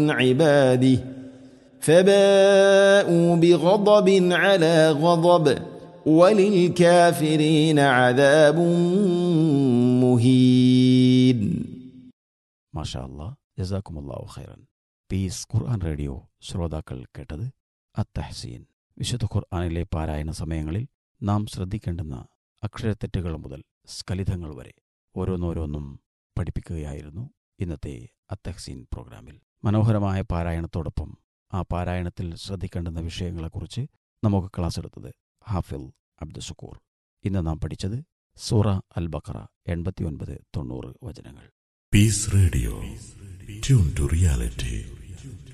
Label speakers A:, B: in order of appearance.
A: عباده فباءوا بغضب على غضب وللكافرين عذاب مهين
B: മാഷാ അല്ലാ ജസാക്കുമുല്ലാഹു ഖൈറൻ പീസ് ഖുർആൻ റേഡിയോ ശ്രോതാക്കൾ കേട്ടത് അത്തഹസീൻ വിശുദ്ധ ഖുർആനിലെ പാരായണ സമയങ്ങളിൽ നാം ശ്രദ്ധിക്കേണ്ടുന്ന അക്ഷരത്തെറ്റുകൾ മുതൽ സ്ഖലിതങ്ങൾ വരെ ഓരോന്നോരോന്നും പഠിപ്പിക്കുകയായിരുന്നു ഇന്നത്തെ അത്തഹസീൻ പ്രോഗ്രാമിൽ മനോഹരമായ പാരായണത്തോടൊപ്പം ആ പാരായണത്തിൽ ശ്രദ്ധിക്കേണ്ടുന്ന വിഷയങ്ങളെക്കുറിച്ച് നമുക്ക് ക്ലാസ് എടുത്തത് ഹാഫിൽ അബ്ദുഷക്കൂർ ഇന്ന് നാം പഠിച്ചത് സൂറ അൽ ബക്കറ എൺപത്തിയൊൻപത് തൊണ്ണൂറ് വചനങ്ങൾ
C: Peace Radio. Tune to reality.